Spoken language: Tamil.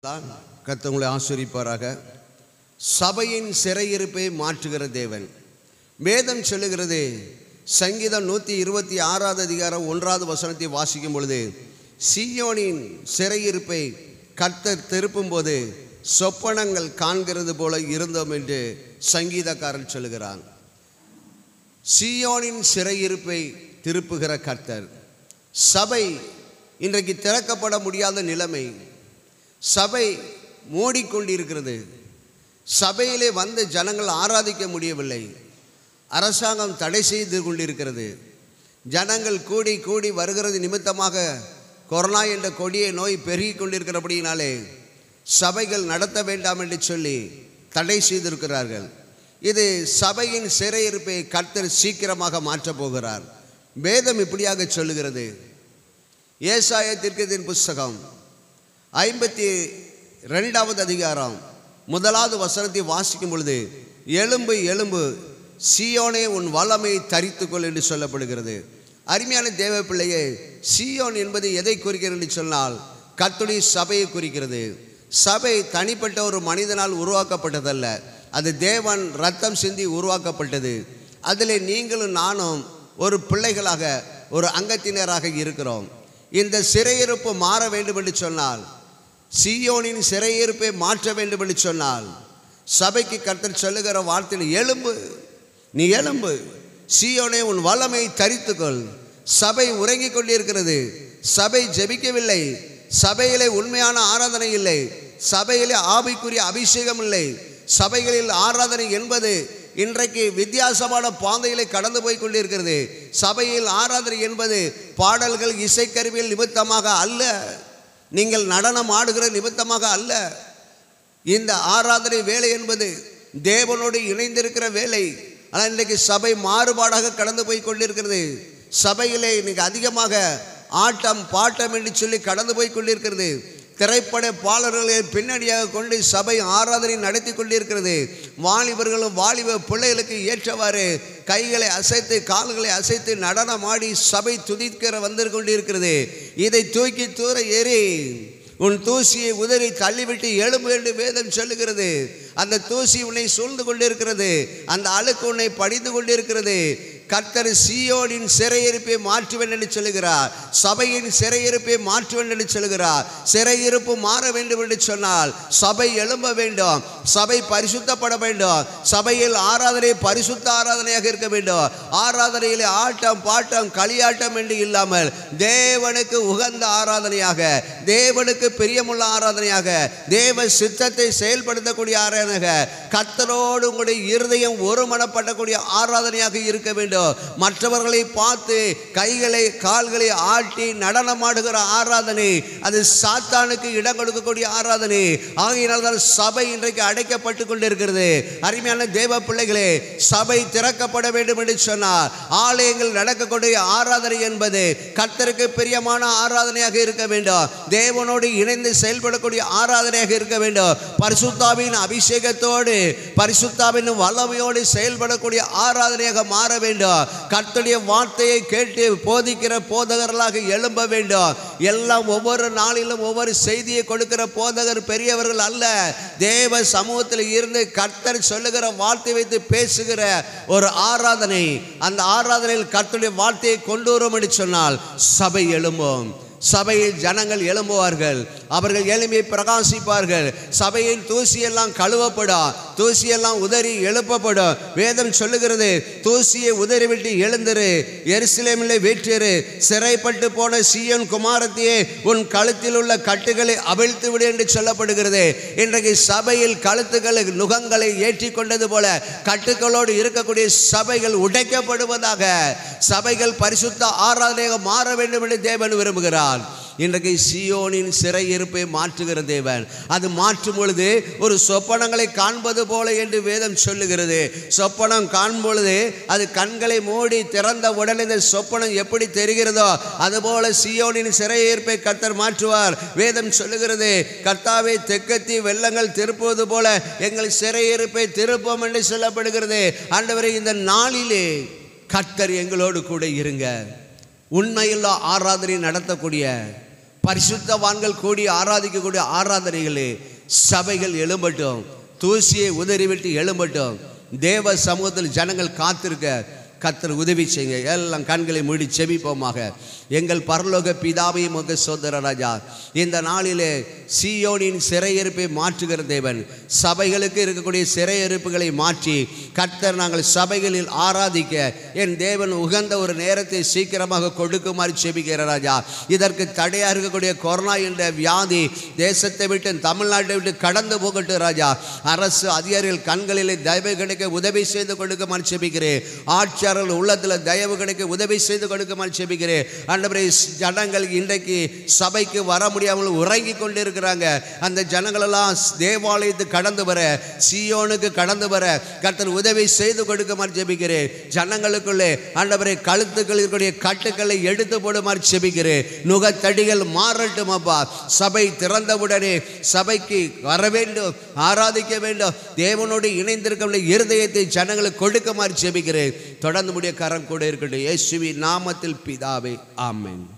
தான் கர்த்தர் உங்களை ஆசிரிப்பாராக சபையின் சிறையிருப்பை மாற்றுகிற தேவன் வேதம் சொல்லுகிறது சங்கீதம் நூற்றி இருபத்தி ஆறாவது அதிகாரம் ஒன்றாவது வசனத்தை வாசிக்கும் பொழுது சீயோனின் சிறையிருப்பை கர்த்தர் திருப்பும்போது சொப்பனங்கள் காண்கிறது போல இருந்தோம் என்று சங்கீதக்காரன் சொல்லுகிறான் சீயோனின் சிறையிருப்பை திருப்புகிற கர்த்தர் சபை இன்றைக்கு திறக்கப்பட முடியாத நிலைமை சபை மூடிக்கொண்டிருக்கிறது சபையிலே வந்து ஜனங்கள் ஆராதிக்க முடியவில்லை அரசாங்கம் தடை செய்து கொண்டிருக்கிறது ஜனங்கள் கூடி கூடி வருகிறது நிமித்தமாக கொரோனா என்ற கொடிய நோய் பெருகி கொண்டிருக்கிறபடியினாலே சபைகள் நடத்த வேண்டாம் என்று சொல்லி தடை செய்திருக்கிறார்கள் இது சபையின் சிறையிருப்பை கர்த்தர் சீக்கிரமாக மாற்றப் போகிறார் வேதம் இப்படியாக சொல்லுகிறது ஏசாய தீர்க்கத்தின் புஸ்தகம் ஐம்பத்தி ரெண்டாவது அதிகாரம் முதலாவது வசனத்தை வாசிக்கும் பொழுது எலும்பு எலும்பு சீயோனே உன் வல்லமை தரித்துக்கொள் என்று சொல்லப்படுகிறது அருமையான தேவ பிள்ளையே சீயோன் என்பது எதை குறிக்கிறது என்று சொன்னால் கர்த்தருடைய சபையை குறிக்கிறது சபை தனிப்பட்ட ஒரு மனிதனால் உருவாக்கப்பட்டதல்ல அது தேவன் ரத்தம் சிந்தி உருவாக்கப்பட்டது அதில் நீங்களும் நானும் ஒரு பிள்ளைகளாக ஒரு அங்கத்தினராக இருக்கிறோம் இந்த சிறையிருப்பு மாற வேண்டும் என்று சொன்னால் சீயோனின் சிறையிருப்பை மாற்ற வேண்டும் என்று சொன்னால் சபைக்கு கர்த்தர் சொல்லுகிற வார்த்தையில் எலும்பு நீ எலும்பு சீயோனே உன் வல்லமை தரித்துக்கொள் சபை உறங்கிக் கொண்டிருக்கிறது சபை ஜெபிக்கவில்லை சபையிலே உண்மையான ஆராதனை இல்லை சபையிலே ஆவிக்குரிய அபிஷேகம் இல்லை சபைகளில் ஆராதனை என்பது இன்றைக்கு வித்தியாசமான பாதையிலே கடந்து போய் கொண்டிருக்கிறது சபையில் ஆராதனை என்பது பாடல்கள் இசைக்கருவிகள் நிமித்தமாக அல்ல நீங்கள் நடனம் ஆடுகிற நிமித்தமாக அல்ல இந்த ஆராதனை வேலை என்பது தேவனோடு இணைந்திருக்கிற வேலை ஆனால் இன்றைக்கு சபை மாறுபாடாக கடந்து போய் கொண்டிருக்கிறது சபையிலே இன்னைக்கு அதிகமாக ஆட்டம் பாட்டம் என்று சொல்லி கடந்து போய் கொண்டிருக்கிறது திரைப்பட பாடல்களை பின்னணியாக கொண்டு சபை ஆராதனை நடத்தி கொண்டிருக்கிறது வாலிபர்களும் வாலிப பிள்ளைகளுக்கு ஏற்றவாறு கைகளை அசைத்து கால்களை அசைத்து நடனமாடி சபை துதிக்கிற வந்து கொண்டிருக்கிறது இதை தூக்கி தூர ஏறி உன் தூசியை உதறி தள்ளிவிட்டு எழும்பு என்று வேதம் சொல்லுகிறது அந்த தூசி உன்னை சூழ்ந்து கொண்டிருக்கிறது அந்த அழுக்கு உன்னை படிந்து கொண்டிருக்கிறது கர்த்தர் சீயோனின் சிறையிருப்பை மாற்றுவேன் என்று சொல்லுகிறார் சபையின் சிறையிருப்பை மாற்றுவேன் என்று சொல்லுகிறார் சிறையிருப்பு மாற வேண்டும் என்று சொன்னால் சபை எழும்ப வேண்டும் சபை பரிசுத்தப்பட வேண்டும் சபையில் ஆராதனை பரிசுத்த ஆராதனையாக இருக்க வேண்டும் ஆராதனையில் ஆட்டம் பாட்டம் களியாட்டம் என்று இல்லாமல் தேவனுக்கு உகந்த ஆராதனையாக தேவனுக்கு பிரியமுள்ள ஆராதனையாக தேவ சித்தத்தை செயல்படுத்தக்கூடிய ஆராதனையாக கர்த்தரோடு உங்களுடைய இருதயம் ஒருமனப்படக்கூடிய ஆராதனையாக இருக்க வேண்டும் மற்றவர்களை பார்த்து கைகளை கால்களை ஆட்டி நடனமாடுகிற ஆராதனை அது சாத்தானுக்கு இடம் கொடுக்கக்கூடிய ஆராதனை ஆகையினால் தான் சபை இன்றைக்கு அடைக்கப்பட்டு கொண்டிருக்கிறது அருமையான தேவ பிள்ளைகளே சபை திறக்கப்பட வேண்டும் என்று சொன்னார் ஆலயங்கள் நடக்கக்கூடிய ஆராதனை என்பது கர்த்தருக்கு பிரியமான ஆராதனையாக இருக்க வேண்டும் தேவனோடு இணைந்து செயல்படக்கூடிய ஆராதனையாக இருக்க வேண்டும் பரிசுத்தாவின் அபிஷேகத்தோடு பரிசுத்தாவின் வல்லமையோடு செயல்படக்கூடிய ஆராதனையாக மாற வேண்டும் கர்த்தருடைய வார்த்தையை கேட்டு போதிக்கிற போதகர்களாக எழும்ப வேண்டும் எல்லாம் ஒவ்வொரு நாளிலும் ஒவ்வொரு செய்தியை கொடுக்கிற போதகர் பெரியவர்கள் அல்ல தேவ சமூகத்தில் இருந்து கர்த்தர் சொல்லுகிற வார்த்தை வைத்து பேசுகிற ஒரு ஆராதனை அந்த ஆராதனையில் கர்த்தருடைய வார்த்தையை கொண்டு வரும் என்று சொன்னால் சபை எழும்பும் சபையில் ஜனங்கள் எழும்புவார்கள் அவர்கள் எளிமையை பிரகாசிப்பார்கள் சபையின் தூசியெல்லாம் கழுவப்படும் தூசியெல்லாம் உதறி எழுப்பப்படும் வேதம் சொல்லுகிறது தூசியை உதறிவிட்டு எழுந்திரு எருசலேமிலே வேற்றிரு சிறைப்பட்டு போன சீயன் குமாரத்தையே உன் கழுத்தில் உள்ள கட்டுகளை அவிழ்த்து விடு என்று சொல்லப்படுகிறது இன்றைக்கு சபையில் கழுத்துக்களை நுகங்களை ஏற்றி கொண்டது போல கட்டுக்களோடு இருக்கக்கூடிய சபைகள் உடைக்கப்படுவதாக சபைகள் பரிசுத்த ஆராதனையாக மாற வேண்டும் என்று தேவன் விரும்புகிறார் இன்றைக்கு சியோனின் சிறையிருப்பை மாற்றுகிற தேவன் அது மாற்றும் பொழுது ஒரு சொப்பனங்களை காண்பது போல என்று வேதம் சொல்லுகிறது சொப்பனம் காணும் பொழுது அது கண்களை மூடி திறந்த உடனே இந்த சொப்பனம் எப்படி தெரிகிறதோ அதுபோல சியோனின் சிறையிருப்பை கர்த்தர் மாற்றுவார் வேதம் சொல்லுகிறது கர்த்தாவை தெக்கத்தி வெள்ளங்கள் திருப்புவது போல எங்கள் சிறையிருப்பை திருப்போம் என்று சொல்லப்படுகிறது ஆண்டவரை இந்த நாளிலே கர்த்தர் எங்களோடு கூட இருங்க உண்மையில்லா ஆராதனை நடத்தக்கூடிய பரிசுத்தவான்கள் கூடி ஆராதிக்கக்கூடிய ஆராதனைகளே சபைகள் எழும்பட்டும் தூசியை உதறிவிட்டு எழும்பட்டும் தேவ சமூகத்தில் ஜனங்கள் காத்திருக்க கர்த்தர் உதவி செய்யுங்க எல்லாம் கண்களை மூடி செபிப்போமாக எங்கள் பரலோக பிதாவை முக சோதர ராஜா இந்த நாளிலே சீயோனின் சிறையிருப்பை மாற்றுகிற தேவன் சபைகளுக்கு இருக்கக்கூடிய சிறையிருப்புகளை மாற்றி கர்த்தர் நாங்கள் சபைகளில் ஆராதிக்க என் தேவன் உகந்த ஒரு நேரத்தை சீக்கிரமாக கொடுக்குமாறு செபிக்கிற ராஜா இதற்கு தடையாக இருக்கக்கூடிய கொரோனா என்ற வியாதி தேசத்தை விட்டு தமிழ்நாட்டை விட்டு கடந்து போகட்டும் ராஜா அரசு அதிகாரிகள் கண்களிலே தயவு கிடைக்க உதவி செய்து கொடுக்குமாறு செபிக்கிறேன் ஆட்சியாளர்கள் உள்ளத்தில் தயவு கிடைக்க உதவி செய்து கொடுக்குமாறு செபிக்கிறேன் ஆண்டவரே ஜனங்கள் இன்றைக்கு சபைக்கு வர முடியாமல் உறங்கி கொண்டு இருக்கிறாங்க அந்த ஜனங்களெல்லாம் தேவாலயத்துக்கு கடந்து வர சியோனுக்கு கடந்து வர கர்த்தர் உதவி செய்து கொடுக்குமாறு ஜெபிக்கிறேன் ஜனங்களுக்குள்ளே ஆண்டவரே கழுத்துக்கள் இருக்கக்கூடிய கட்டுக்களை எடுத்து போடுமாறு ஜெபிக்கிறேன் நுகத்தடிகள் மாறட்டும் அப்பா சபை திறந்தவுடனே சபைக்கு வர வேண்டும் ஆராதிக்க வேண்டும் தேவனோடு இணைந்திருக்க இருதயத்தை ஜனங்களுக்கு கொடுக்குமாறு ஜெபிக்கிறேன் தொடர்ந்து முடிய கரம் கூட இருக்கட்டும் இயேசுவின் நாமத்தில் பிதாவே ஆமென்